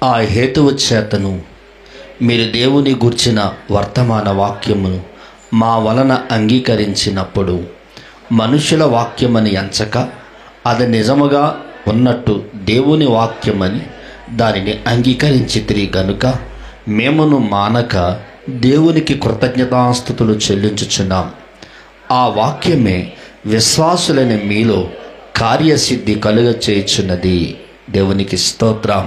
ఆ హేతువు చేతను మీరు దేవుని గూర్చిన వర్తమాన వాక్యమును మా వలన అంగీకరించినప్పుడు మనుషుల వాక్యమని ఎంచక అది నిజముగా ఉన్నట్టు దేవుని వాక్యమని దానిని అంగీకరించితిరి గనుక మేమును మానక దేవునికి కృతజ్ఞతాస్థుతులు చెల్లించుచున్నాం ఆ వాక్యమే విశ్వాసులైన మీలో కార్యసిద్ధి కలుగ చేయుచున్నది దేవునికి స్తోత్రం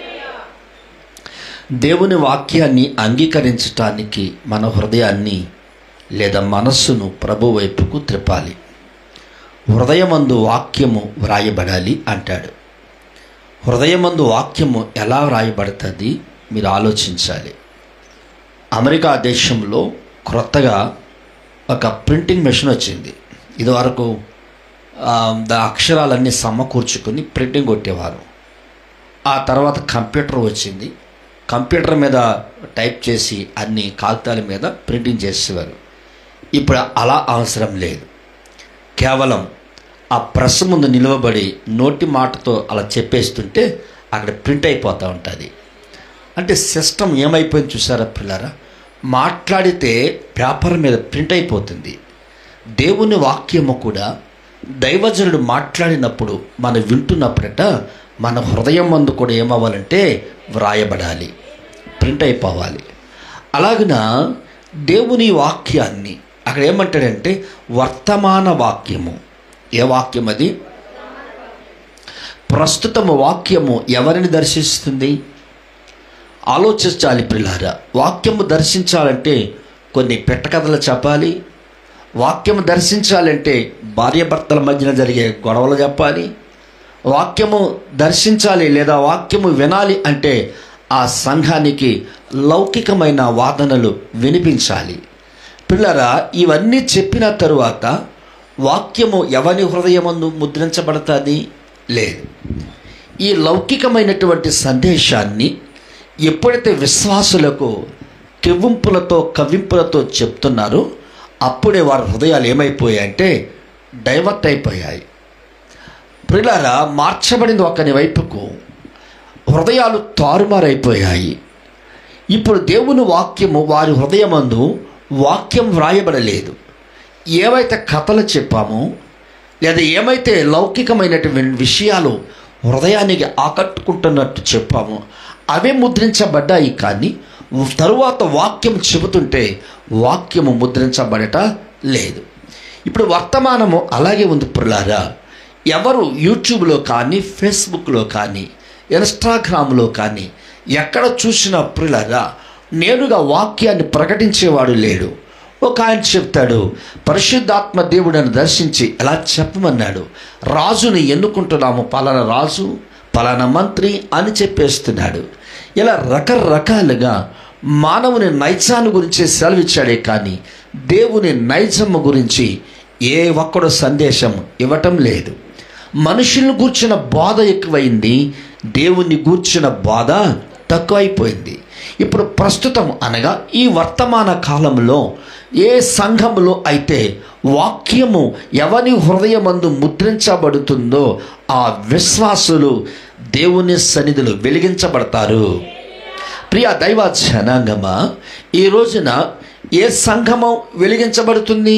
దేవుని వాక్యాన్ని అంగీకరించటానికి మన హృదయాన్ని లేదా మనస్సును ప్రభు వైపుకు త్రిపాలి హృదయమందు వాక్యము వ్రాయబడాలి అంటాడు హృదయమందు వాక్యము ఎలా వ్రాయబడుతుంది మీరు ఆలోచించాలి అమెరికా దేశంలో క్రొత్తగా ఒక ప్రింటింగ్ మెషిన్ వచ్చింది ఇదివరకు ఆ, దా అక్షరాలన్నీ సమకూర్చుకొని ప్రింటింగ్ కొట్టేవారు ఆ తర్వాత కంప్యూటర్ వచ్చింది కంప్యూటర్ మీద టైప్ చేసి అన్ని కాగితాల మీద ప్రింటింగ్ చేసేవారు ఇప్పుడు అలా అవసరం లేదు కేవలం ఆ ప్రెస్ ముందు నిలవబడి నోటి మాటతో అలా చెప్పేస్తుంటే అక్కడ ప్రింట్ అయిపోతూ ఉంటుంది అంటే సిస్టమ్ ఏమైపోయింది చూసారా పిల్లరా మాట్లాడితే పేపర్ మీద ప్రింట్ అయిపోతుంది దేవుని వాక్యము కూడా దైవజనుడు మాట్లాడినప్పుడు మనం వింటున్నప్పుడట మన హృదయం మందు కూడా ఏమవ్వాలంటే వ్రాయబడాలి ప్రింట్ అయిపోవాలి అలాగున దేవుని వాక్యాన్ని అక్కడ ఏమంటాడంటే వర్తమాన వాక్యము ఏ వాక్యం అది ప్రస్తుతము వాక్యము ఎవరిని దర్శిస్తుంది ఆలోచించాలి పిల్లారా వాక్యము దర్శించాలంటే కొన్ని పెట్టకథలు చెప్పాలి వాక్యము దర్శించాలంటే భార్యాభర్తల మధ్యన జరిగే గొడవలు చెప్పాలి వాక్యము దర్శించాలి లేదా వాక్యము వినాలి అంటే ఆ సంఘానికి లౌకికమైన వాదనలు వినిపించాలి పిల్లరా ఇవన్నీ చెప్పిన తరువాత వాక్యము ఎవరి హృదయమందు ముద్రించబడుతుంది లేదు ఈ లౌకికమైనటువంటి సందేశాన్ని ఎప్పుడైతే విశ్వాసులకు కెవ్వింపులతో కవ్వింపులతో చెప్తున్నారో అప్పుడే వారి హృదయాలు ఏమైపోయాయంటే డైవర్ట్ అయిపోయాయి ప్రిలారా మార్చబడింది ఒకని వైపుకు హృదయాలు తారుమారైపోయాయి ఇప్పుడు దేవుని వాక్యము వారి హృదయమందు వాక్యం వ్రాయబడలేదు ఏవైతే కథలు చెప్పామో లేదా ఏమైతే లౌకికమైనటువంటి విషయాలు హృదయానికి ఆకట్టుకుంటున్నట్టు చెప్పామో అవే ముద్రించబడ్డాయి కానీ తరువాత వాక్యం చెబుతుంటే వాక్యము ముద్రించబడట లేదు ఇప్పుడు వర్తమానము అలాగే ఉంది పుల్లారా ఎవరు యూట్యూబ్లో కానీ ఫేస్బుక్లో కానీ ఇన్స్టాగ్రామ్లో కానీ ఎక్కడ చూసినా ప్రిలరా నేరుగా వాక్యాన్ని ప్రకటించేవాడు లేడు ఒక ఆయన చెప్తాడు పరిశుద్ధాత్మ దేవుడని దర్శించి ఎలా చెప్పమన్నాడు రాజుని ఎన్నుకుంటున్నాము పలానా రాజు పలానా మంత్రి అని చెప్పేస్తున్నాడు ఇలా రకరకాలుగా మానవుని నైజాన్ని గురించి సెలవిచ్చాడే కానీ దేవుని నైజము గురించి ఏ ఒక్కడు సందేశం ఇవ్వటం లేదు మనుషులను గూర్చిన బాధ ఎక్కువైంది దేవుని గూర్చిన బాధ తక్కువైపోయింది ఇప్పుడు ప్రస్తుతం అనగా ఈ వర్తమాన కాలంలో ఏ సంఘములో అయితే వాక్యము ఎవని హృదయమందు ముద్రించబడుతుందో ఆ విశ్వాసులు దేవుని సన్నిధిలో వెలిగించబడతారు ప్రియ దైవ జనాంగమా ఈ రోజున ఏ సంఘము వెలిగించబడుతుంది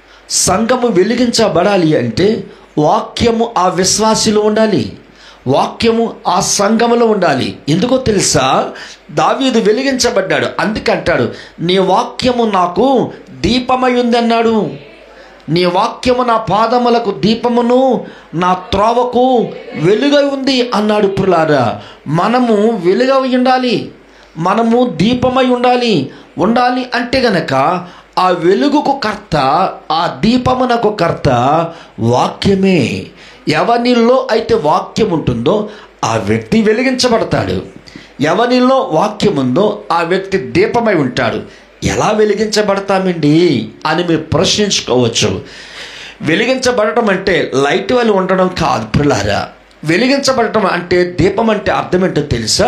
సంఘము వెలిగించబడాలి అంటే వాక్యము ఆ విశ్వాసిలో ఉండాలి వాక్యము ఆ సంఘములో ఉండాలి ఎందుకో తెలుసా దావీదు వెలిగించబడ్డాడు అందుకంటాడు నీ వాక్యము నాకు దీపమై ఉంది అన్నాడు నీ వాక్యము నా పాదములకు దీపమును నా త్రోవకు వెలుగై ఉంది అన్నాడు పులారా మనము వెలుగై ఉండాలి మనము దీపమై ఉండాలి ఉండాలి అంటే గనక ఆ వెలుగుకు కర్త ఆ దీపమునకు కర్త వాక్యమే ఎవరిలో అయితే వాక్యం ఉంటుందో ఆ వ్యక్తి వెలిగించబడతాడు ఎవరిలో వాక్యం ఉందో ఆ వ్యక్తి దీపమై ఉంటాడు ఎలా వెలిగించబడతామండి అని మీరు ప్రశ్నించుకోవచ్చు వెలిగించబడటం అంటే లైట్ వల్ల ఉండడం కాదు పిల్లారా వెలిగించబడటం అంటే దీపం అంటే అర్థం ఏంటో తెలుసా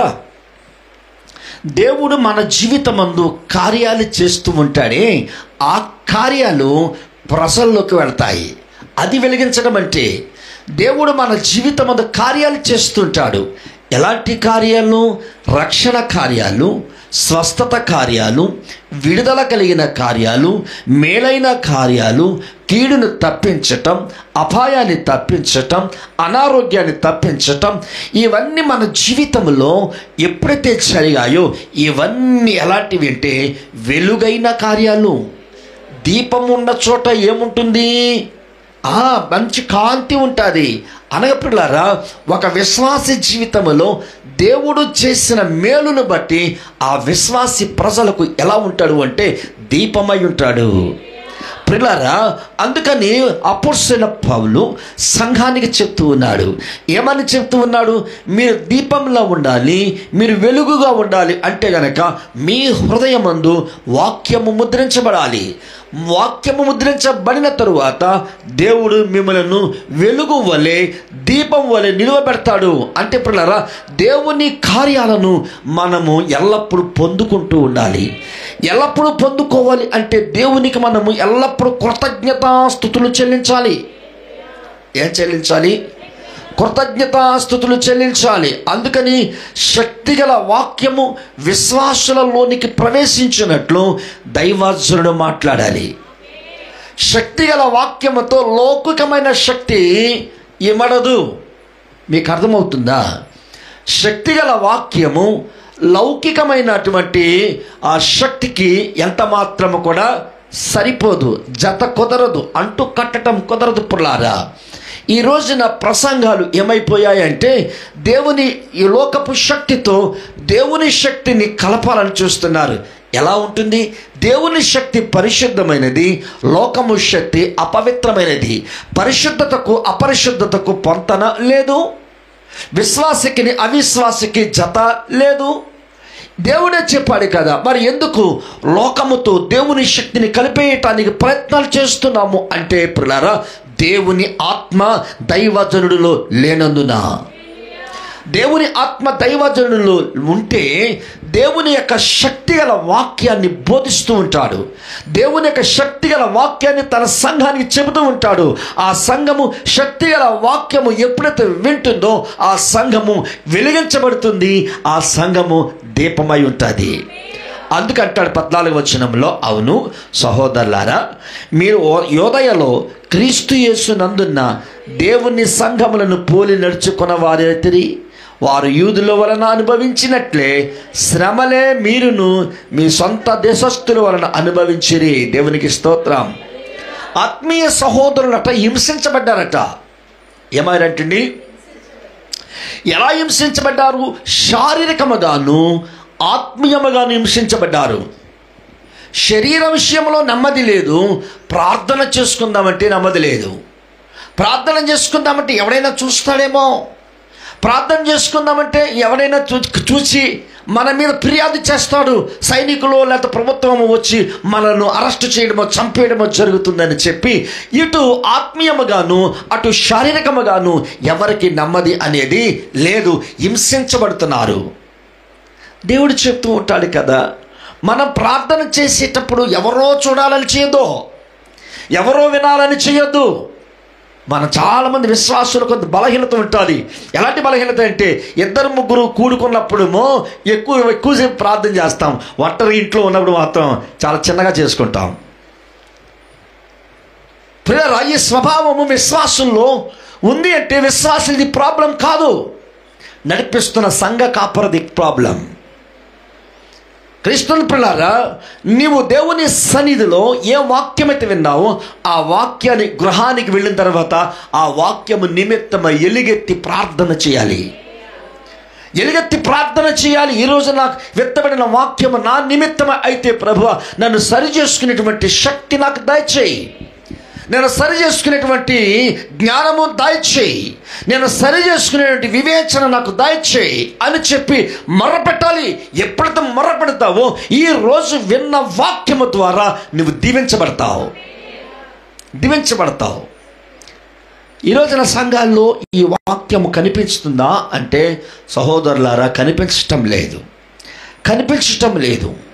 దేవుడు మన జీవితమందు కార్యాలు చేస్తూ ఉంటాడే ఆ కార్యాలు ప్రజల్లోకి వెళ్తాయి అది వెలిగించడం అంటే దేవుడు మన జీవితమందు కార్యాలు చేస్తుంటాడు ఎలాంటి కార్యాలు రక్షణ కార్యాలు స్వస్థత కార్యాలు విడుదల కలిగిన కార్యాలు మేలైన కార్యాలు కీడును తప్పించటం అపాయాన్ని తప్పించటం అనారోగ్యాన్ని తప్పించటం ఇవన్నీ మన జీవితంలో ఎప్పుడైతే జరిగాయో ఇవన్నీ ఎలాంటివి అంటే వెలుగైన కార్యాలు దీపం ఉన్న చోట ఏముంటుంది ఆ మంచి కాంతి ఉంటుంది అనగపిల్లారా ఒక విశ్వాసి జీవితంలో దేవుడు చేసిన మేలును బట్టి ఆ విశ్వాసి ప్రజలకు ఎలా ఉంటాడు అంటే దీపమై ఉంటాడు ప్రిలారా అందుకని అపోసిన పౌలు సంఘానికి చెప్తూ ఉన్నాడు ఏమని చెప్తూ ఉన్నాడు మీరు దీపంలో ఉండాలి మీరు వెలుగుగా ఉండాలి అంటే గనక మీ హృదయమందు వాక్యము ముద్రించబడాలి వాక్యము ముద్రించబడిన తరువాత దేవుడు మిమ్మలను వెలుగు వలె దీపం వలె నిలువబెడతాడు అంటే పిల్లరా దేవుని కార్యాలను మనము ఎల్లప్పుడూ పొందుకుంటూ ఉండాలి ఎల్లప్పుడూ పొందుకోవాలి అంటే దేవునికి మనము ఎల్లప్పుడూ కృతజ్ఞతాస్థుతులు చెల్లించాలి ఏం చెల్లించాలి కృతజ్ఞతాస్థుతులు చెల్లించాలి అందుకని శక్తిగల వాక్యము విశ్వాసులలోనికి ప్రవేశించినట్లు దైవాజనుడు మాట్లాడాలి శక్తిగల వాక్యముతో లౌకికమైన శక్తి ఇమడదు మీకు అర్థమవుతుందా శక్తిగల వాక్యము లౌకికమైనటువంటి ఆ శక్తికి ఎంత మాత్రము కూడా సరిపోదు జత కుదరదు అంటూ కట్టడం కుదరదు పుల్లారా ఈ రోజున ప్రసంగాలు ఏమైపోయాయంటే దేవుని ఈ లోకపు శక్తితో దేవుని శక్తిని కలపాలని చూస్తున్నారు ఎలా ఉంటుంది దేవుని శక్తి పరిశుద్ధమైనది లోకము శక్తి అపవిత్రమైనది పరిశుద్ధతకు అపరిశుద్ధతకు పొంతన లేదు విశ్వాసికి అవిశ్వాసికి జత లేదు దేవుడే చెప్పాడు కదా మరి ఎందుకు లోకముతో దేవుని శక్తిని కలిపేయటానికి ప్రయత్నాలు చేస్తున్నాము అంటే పిల్లరా దేవుని ఆత్మ దైవజనుడిలో లేనందున దేవుని ఆత్మ దైవజనులు ఉంటే దేవుని యొక్క శక్తి గల వాక్యాన్ని బోధిస్తూ ఉంటాడు దేవుని యొక్క శక్తి గల వాక్యాన్ని తన సంఘానికి చెబుతూ ఉంటాడు ఆ సంఘము శక్తి గల వాక్యము ఎప్పుడైతే వింటుందో ఆ సంఘము వెలిగించబడుతుంది ఆ సంఘము దీపమై ఉంటుంది అందుకంటాడు పద్నాలుగు వచనంలో అవును సహోదరులారా మీరు ఓ- యోదయలో క్రీస్తు యేసునందున్న దేవుని సంఘములను పోలి నడుచుకున్న వారైతిరి వారు యూదుల వలన అనుభవించినట్లే శ్రమలే మీరును మీ సొంత దేశస్థుల వలన అనుభవించిరి దేవునికి స్తోత్రం ఆత్మీయ సహోదరులట హింసించబడ్డారట ఏమారంటండి ఎలా హింసించబడ్డారు శారీరకముగాను ఆత్మీయముగాను హింసించబడ్డారు శరీర విషయంలో నెమ్మది లేదు ప్రార్థన చేసుకుందామంటే నెమ్మది లేదు ప్రార్థన చేసుకుందామంటే ఎవడైనా చూస్తాడేమో ప్రార్థన చేసుకుందామంటే ఎవడైనా చూ చూసి మన మీద ఫిర్యాదు చేస్తాడు సైనికులు లేకపోతే ప్రభుత్వం వచ్చి మనల్ని అరెస్ట్ చేయడమో చంపేయడమో జరుగుతుందని చెప్పి ఇటు ఆత్మీయముగాను అటు శారీరకముగాను ఎవరికి నెమ్మది అనేది లేదు హింసించబడుతున్నారు దేవుడు చెప్తూ ఉంటాడు కదా మనం ప్రార్థన చేసేటప్పుడు ఎవరో చూడాలని చేయదు ఎవరో వినాలని చేయొద్దు మన చాలామంది విశ్వాసులు కొంత బలహీనత ఉంటుంది ఎలాంటి బలహీనత అంటే ఇద్దరు ముగ్గురు కూడుకున్నప్పుడేమో ఎక్కువ ఎక్కువసేపు ప్రార్థన చేస్తాం ఒంటరి ఇంట్లో ఉన్నప్పుడు మాత్రం చాలా చిన్నగా చేసుకుంటాం ప్రియరా ఈ స్వభావము విశ్వాసుల్లో ఉంది అంటే విశ్వాసులది ప్రాబ్లం కాదు నడిపిస్తున్న సంఘ కాపరది ప్రాబ్లం క్రిస్తుల పిల్లారా నీవు దేవుని సన్నిధిలో ఏ వాక్యమైతే విన్నావో ఆ వాక్యాన్ని గృహానికి వెళ్ళిన తర్వాత ఆ వాక్యము నిమిత్తమై ఎలుగెత్తి ప్రార్థన చేయాలి ఎలుగెత్తి ప్రార్థన చేయాలి ఈరోజు నాకు వెత్తబడిన వాక్యము నా నిమిత్తమే అయితే ప్రభు నన్ను సరి చేసుకునేటువంటి శక్తి నాకు దయచేయి నేను సరి చేసుకునేటువంటి జ్ఞానము దయచేయి నేను సరి చేసుకునేటువంటి వివేచన నాకు దయచేయి అని చెప్పి మొర్రపెట్టాలి ఎప్పుడైతే మొర్రపెడతావో ఈ రోజు విన్న వాక్యము ద్వారా నువ్వు దీవించబడతావు దీవించబడతావు ఈ రోజున సంఘాల్లో ఈ వాక్యము కనిపిస్తుందా అంటే సహోదరులారా కనిపించటం లేదు కనిపించటం లేదు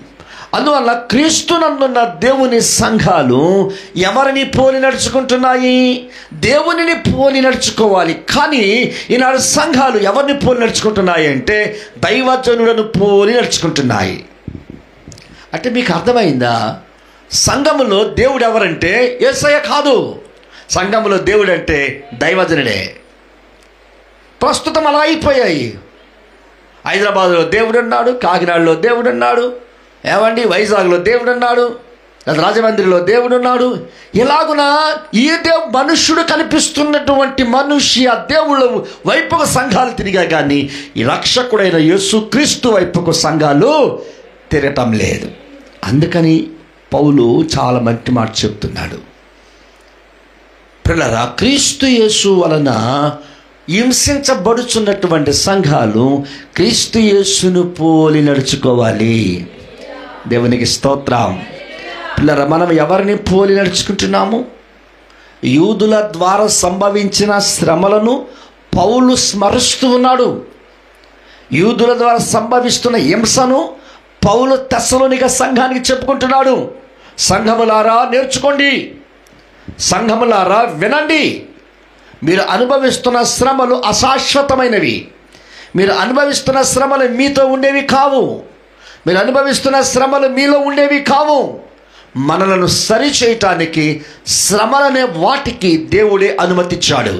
అందువల్ల క్రీస్తునందున్న దేవుని సంఘాలు ఎవరిని పోలి నడుచుకుంటున్నాయి దేవునిని పోలి నడుచుకోవాలి కానీ ఈనాడు సంఘాలు ఎవరిని పోలి నడుచుకుంటున్నాయి అంటే దైవజనులను పోలి నడుచుకుంటున్నాయి అంటే మీకు అర్థమైందా సంఘములో దేవుడు ఎవరంటే ఏసయ్య కాదు సంఘములో దేవుడు అంటే దైవజనుడే ప్రస్తుతం అలా అయిపోయాయి హైదరాబాద్లో దేవుడు ఉన్నాడు కాకినాడలో దేవుడు ఉన్నాడు ఏమండి వైజాగ్లో దేవుడు ఉన్నాడు లేదా రాజమండ్రిలో దేవుడు ఉన్నాడు ఇలాగున ఈ దేవు మనుష్యుడు కనిపిస్తున్నటువంటి మనుష్య దేవుళ్ళ వైపుకు సంఘాలు తిరిగా కానీ ఈ రక్షకుడైన యేసుక్రీస్తు వైపుకు సంఘాలు తిరగటం లేదు అందుకని పౌలు చాలా మంచి మాట చెప్తున్నాడు పిల్లరా క్రీస్తు యేసు వలన హింసించబడుచున్నటువంటి సంఘాలు క్రీస్తు యేసును పోలి నడుచుకోవాలి దేవునికి స్తోత్రం పిల్లరా మనం ఎవరిని పోలి నడుచుకుంటున్నాము యూదుల ద్వారా సంభవించిన శ్రమలను పౌలు స్మరిస్తూ ఉన్నాడు యూదుల ద్వారా సంభవిస్తున్న హింసను పౌలు తెస్సలోనిక సంఘానికి చెప్పుకుంటున్నాడు సంఘములారా నేర్చుకోండి సంఘములారా వినండి మీరు అనుభవిస్తున్న శ్రమలు అశాశ్వతమైనవి మీరు అనుభవిస్తున్న శ్రమలు మీతో ఉండేవి కావు మీరు అనుభవిస్తున్న శ్రమలు మీలో ఉండేవి కావు మనలను సరి చేయటానికి శ్రమలనే వాటికి దేవుడే అనుమతిచ్చాడు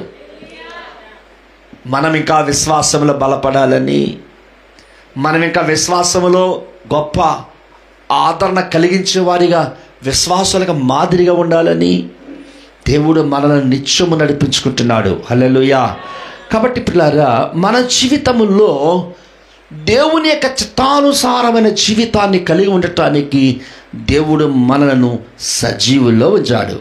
మనం ఇంకా విశ్వాసంలో బలపడాలని మనం ఇంకా విశ్వాసములో గొప్ప ఆదరణ కలిగించే వారిగా విశ్వాసాలుగా మాదిరిగా ఉండాలని దేవుడు మనల్ని నిత్యము నడిపించుకుంటున్నాడు హల్లెలూయా కాబట్టి పిల్లారా మన జీవితములో దేవుని యొక్క చిత్తానుసారమైన జీవితాన్ని కలిగి ఉండటానికి దేవుడు మనలను సజీవుల్లో ఉంచాడు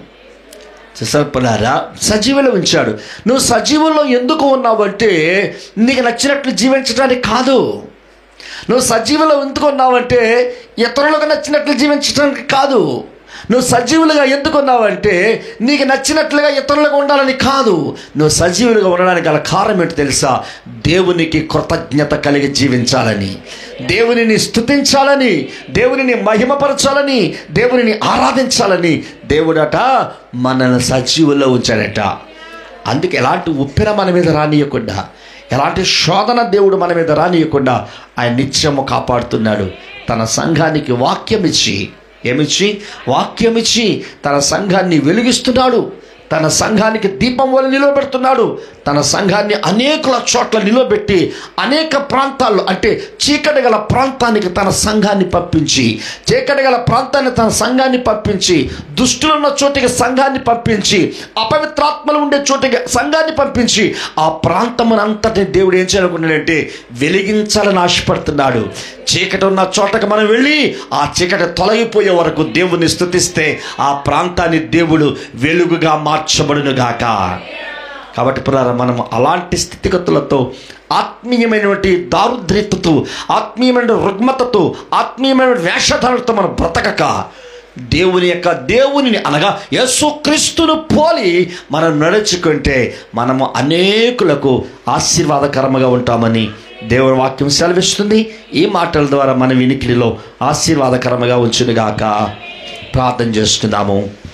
సర్పలారా సజీవులో ఉంచాడు నువ్వు సజీవుల్లో ఎందుకు ఉన్నావంటే నీకు నచ్చినట్లు జీవించడానికి కాదు నువ్వు సజీవులో ఎందుకు ఉన్నావంటే ఇతరులకు నచ్చినట్లు జీవించడానికి కాదు నువ్వు సజీవులుగా ఎందుకు ఉన్నావంటే నీకు నచ్చినట్లుగా ఇతరులకు ఉండాలని కాదు నువ్వు సజీవులుగా ఉండడానికి గల కారణం ఏంటో తెలుసా దేవునికి కృతజ్ఞత కలిగి జీవించాలని దేవునిని స్తుతించాలని దేవునిని మహిమపరచాలని దేవునిని ఆరాధించాలని దేవుడట మనల్ని సజీవుల్లో ఉంచాడట అందుకే ఎలాంటి ఉప్పెన మన మీద రానియకుండా ఎలాంటి శోధన దేవుడు మన మీద రానియకుండా ఆయన నిత్యము కాపాడుతున్నాడు తన సంఘానికి వాక్యం ఇచ్చి ఏమిచ్చి వాక్యం ఇచ్చి తన సంఘాన్ని వెలిగిస్తున్నాడు తన సంఘానికి దీపం వల్ల నిలబెడుతున్నాడు తన సంఘాన్ని అనేకుల చోట్ల నిలబెట్టి అనేక ప్రాంతాల్లో అంటే చీకటి గల ప్రాంతానికి తన సంఘాన్ని పంపించి చీకటి గల ప్రాంతాన్ని తన సంఘాన్ని పంపించి దుష్టులున్న చోటికి సంఘాన్ని పంపించి అపవిత్రాత్మలు ఉండే చోటికి సంఘాన్ని పంపించి ఆ ప్రాంతమునంతటి దేవుడు ఏం చేయాలనుకున్నాడంటే వెలిగించాలని ఆశపడుతున్నాడు చీకటి ఉన్న చోటకి మనం వెళ్ళి ఆ చీకటి తొలగిపోయే వరకు దేవుని స్థుతిస్తే ఆ ప్రాంతాన్ని దేవుడు వెలుగుగా మార్చబడునుగాక కాబట్టి పురారా మనం అలాంటి స్థితిగతులతో ఆత్మీయమైనటువంటి దారుద్ర్యతతో ఆత్మీయమైన రుగ్మతతో ఆత్మీయమైన వేషధారణతో మనం బ్రతకక దేవుని యొక్క దేవునిని అనగా యేసుక్రీస్తును పోలి మనం నడుచుకుంటే మనము అనేకులకు ఆశీర్వాదకరముగా ఉంటామని దేవుని వాక్యం సెలవిస్తుంది ఈ మాటల ద్వారా మన వినికిడిలో ఆశీర్వాదకరముగా ఉంచునుగాక ప్రార్థన చేసుకుందాము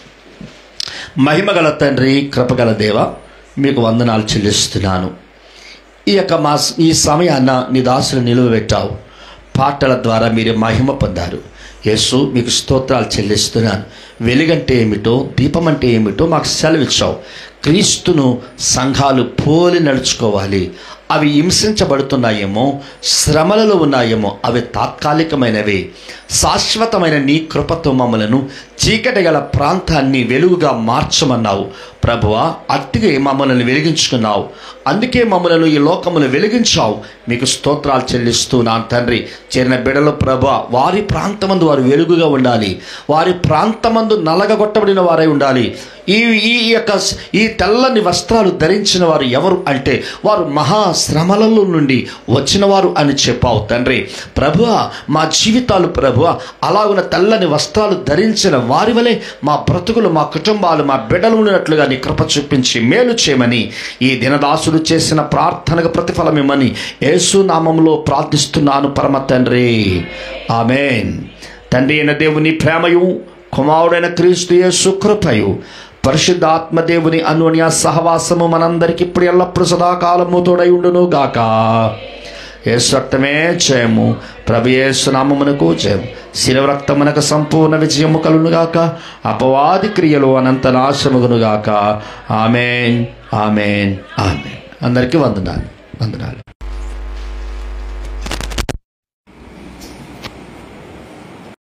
మహిమగల తండ్రి కృపగల దేవ మీకు వందనాలు చెల్లిస్తున్నాను ఈ యొక్క మా ఈ సమయాన్న నీ దాసులు నిలువబెట్టావు పాటల ద్వారా మీరు మహిమ పొందారు యేసు మీకు స్తోత్రాలు చెల్లిస్తున్నాను వెలుగంటే ఏమిటో దీపం అంటే ఏమిటో మాకు సెలవిచ్చావు క్రీస్తును సంఘాలు పోలి నడుచుకోవాలి అవి హింసించబడుతున్నాయేమో శ్రమలలో ఉన్నాయేమో అవి తాత్కాలికమైనవి శాశ్వతమైన నీ కృపతో మమ్మలను చీకటి గల ప్రాంతాన్ని వెలుగుగా మార్చమన్నావు ప్రభువా అట్టిగా మమ్మల్ని వెలిగించుకున్నావు అందుకే మమ్మలను ఈ లోకమును వెలిగించావు మీకు స్తోత్రాలు చెల్లిస్తూ నా తండ్రి చేరిన బిడల ప్రభ వారి ప్రాంతమందు వారు వెలుగుగా ఉండాలి వారి ప్రాంతమందు నలగగొట్టబడిన వారై ఉండాలి ఈ ఈ యొక్క ఈ తెల్లని వస్త్రాలు ధరించిన వారు ఎవరు అంటే వారు మహా శ్రమలలో నుండి వచ్చిన వారు అని చెప్పావు తండ్రి ప్రభువ మా జీవితాలు ప్రభువ అలాగున తెల్లని వస్త్రాలు ధరించిన వారి వలె మా బ్రతుకులు మా కుటుంబాలు మా బిడ్డలు ఉన్నట్లుగా నీ కృప చూపించి మేలు చేయమని ఈ దినదాసుడు చేసిన ప్రార్థనకు ప్రతిఫలం ఇమ్మని యేసు నామంలో ప్రార్థిస్తున్నాను పరమ తండ్రి ఆమెన్ తండ్రి అయిన దేవుని ప్రేమయు కుమారుడైన క్రీస్తు యేసు కృపయు పరిశుద్ధాత్మ దేవుని అన్యోన్య సహవాసము మనందరికి ఇప్పుడు ఎల్లప్పుడు సదాకాలము తోడై ఉండును గాక యేసు రక్తమే జయము ప్రభు యేసు నామమునకు జయము శిల రక్తమునకు సంపూర్ణ విజయము కలుగునుగాక అపవాది క్రియలు అనంత నాశముగునుగాక ఆమెన్ ఆమెన్ ఆమెన్ అందరికీ వందనాలు వందనాలు